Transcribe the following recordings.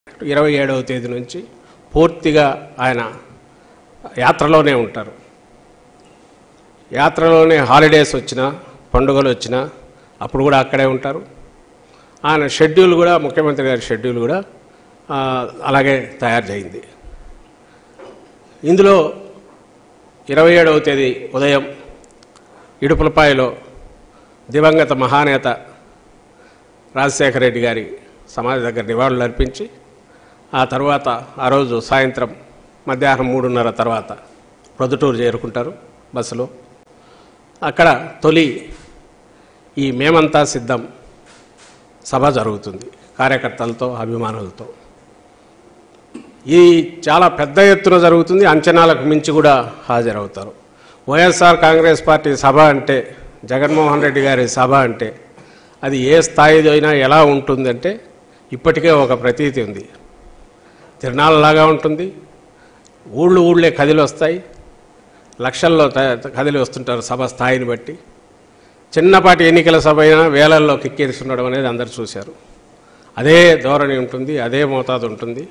ఇరవై ఏడవ తేదీ నుంచి పూర్తిగా ఆయన యాత్రలోనే ఉంటారు యాత్రలోనే హాలిడేస్ వచ్చినా పండుగలు వచ్చినా అప్పుడు కూడా అక్కడే ఉంటారు ఆయన షెడ్యూల్ కూడా ముఖ్యమంత్రి గారి షెడ్యూల్ కూడా ఆ, అలాగే తయారు చేయింది ఇందులో ఇరవై ఏడవ తేదీ ఉదయం ఇడుపులపాయలో దివంగత మహానేత రాజశేఖర రెడ్డి గారి సమాధి దగ్గర నివాళులు అర్పించి ఆ తర్వాత ఆ రోజు సాయంత్రం మధ్యాహ్నం మూడున్నర తర్వాత ప్రొద్దుటూరు చేరుకుంటారు బస్సులో అక్కడ తొలి ఈ మేమంతా సిద్ధం సభ జరుగుతుంది కార్యకర్తలతో అభిమానులతో ఇది చాలా పెద్ద ఎత్తున జరుగుతుంది అంచనాలకు మించి కూడా హాజరవుతారు వైఎస్ఆర్ కాంగ్రెస్ పార్టీ సభ అంటే జగన్మోహన్ రెడ్డి గారి సభ అంటే అది ఏ స్థాయిలో అయినా ఎలా ఉంటుందంటే ఇప్పటికే ఒక ప్రతీతి ఉంది తిరణాలలాగా ఉంటుంది ఊళ్ళు ఊళ్ళే కదిలి వస్తాయి లక్షల్లో త- కదిలి వస్తుంటారు సభ స్థాయిని బట్టి చిన్నపాటి ఎన్నికల సభ అయినా వేలల్లో కిక్కిరిస్తుండడం అనేది అందరు చూశారు అదే ధోరణి ఉంటుంది అదే మోతాదు ఉంటుంది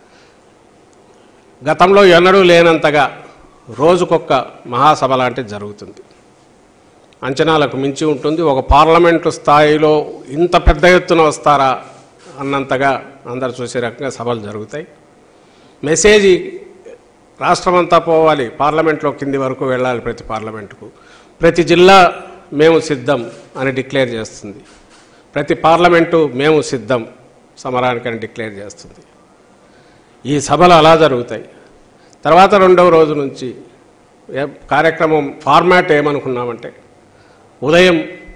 గతంలో ఎన్నడూ లేనంతగా రోజుకొక్క మహాసభ లాంటిది జరుగుతుంది అంచనాలకు మించి ఉంటుంది ఒక పార్లమెంటు స్థాయిలో ఇంత పెద్ద ఎత్తున వస్తారా అన్నంతగా అందరు చూసే రకంగా సభలు జరుగుతాయి మెసేజ్ రాష్ట్రమంతా పోవాలి పార్లమెంట్లో కింది వరకు వెళ్ళాలి ప్రతి పార్లమెంటుకు ప్రతి జిల్లా మేము సిద్ధం అని డిక్లేర్ చేస్తుంది ప్రతి పార్లమెంటు మేము సిద్ధం సమరానికని డిక్లేర్ చేస్తుంది ఈ సభలు అలా జరుగుతాయి తర్వాత రెండవ రోజు నుంచి ఏ- కార్యక్రమం ఫార్మాట్ ఏమనుకున్నామంటే ఉదయం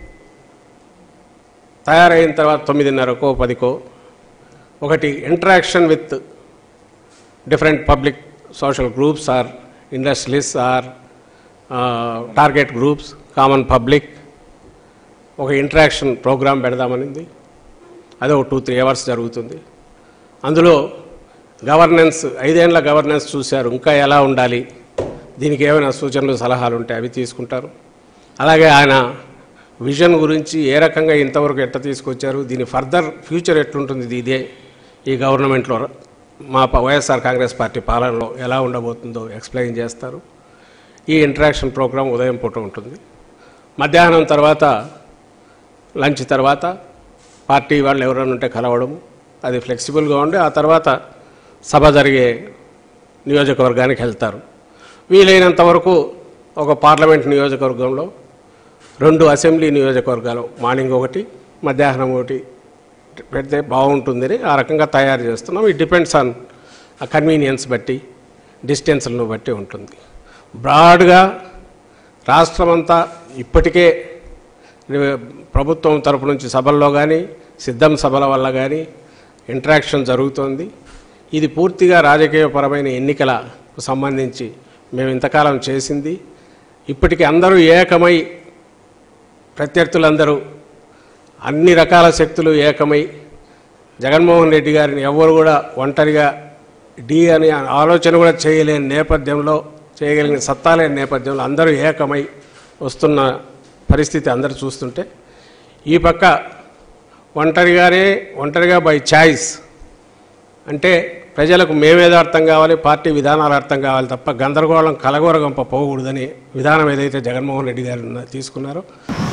తయారైన తర్వాత తొమ్మిదిన్నరకో పదికో ఒకటి interaction with different public social groups or industries or target groups common public ఒక ఇంటరాక్షన్ ప్రోగ్రాం పెడదామనింది అది ఒక టూ త్రీ అవర్స్ జరుగుతుంది అందులో గవర్నెన్స్ ఐదేళ్ల గవర్నెన్స్ చూశారు ఇంకా ఎలా ఉండాలి దీనికి ఏమైనా సూచనలు సలహాలు ఉంటే అవి తీసుకుంటారు అలాగే ఆయన విజన్ గురించి ఏ రకంగా ఇంతవరకు ఎట్ట తీసుకొచ్చారు దీని ఫర్దర్ ఫ్యూచర్ ఎట్లుంటుంది ఇది ఇదే ఈ గవర్నమెంట్లో మా ప- వైఎస్ఆర్ కాంగ్రెస్ పార్టీ పాలనలో ఎలా ఉండబోతుందో ఎక్స్ప్లెయిన్ చేస్తారు ఈ ఇంటరాక్షన్ ప్రోగ్రాం ఉదయం పూట ఉంటుంది మధ్యాహ్నం తర్వాత లంచ్ తర్వాత పార్టీ వాళ్ళు ఎవరైనా ఉంటే కలవడం అది ఫ్లెక్సిబుల్గా ఉండి ఆ తర్వాత సభ జరిగే నియోజకవర్గానికి వెళ్తారు వీలైనంత వరకు ఒక పార్లమెంట్ నియోజకవర్గంలో రెండు అసెంబ్లీ నియోజకవర్గాలు మార్నింగ్ ఒకటి మధ్యాహ్నం ఒకటి పెడితే బాగుంటుందని ఆ రకంగా తయారు చేస్తున్నాం ఇట్ డిపెండ్స్ ఆన్ కన్వీనియన్స్ బట్టి డిస్టెన్స్లను బట్టి ఉంటుంది బ్రాడ్గా రాష్ట్రమంతా ఇప్పటికే రి- ప్రభుత్వం తరపు నుంచి సభల్లో కానీ సిద్ధం సభల వల్ల కానీ ఇంటరాక్షన్ జరుగుతోంది ఇది పూర్తిగా రాజకీయపరమైన ఎన్నికలకు సంబంధించి మేము ఇంతకాలం చేసింది ఇప్పటికీ అందరూ ఏకమై ప్రత్యర్థులందరూ అన్ని రకాల శక్తులు ఏకమై జగన్మోహన్ రెడ్డి గారిని ఎవరు కూడా ఒంటరిగా డి అనే ఆలోచన కూడా చేయలేని నేపథ్యంలో చేయగలిగిన సత్తా లేని నేపథ్యంలో అందరూ ఏకమై వస్తున్న పరిస్థితి అందరూ చూస్తుంటే ఈ పక్క ఒంటరిగానే ఒంటరిగా బై ఛాయిస్ అంటే ప్రజలకు మేమేదో అర్థం కావాలి పార్టీ విధానాలు అర్థం కావాలి తప్ప గందరగోళం కలగోరగంప పోకూడదని విధానం ఏదైతే జగన్మోహన్ రెడ్డి గారు ఉన్న- తీసుకున్నారో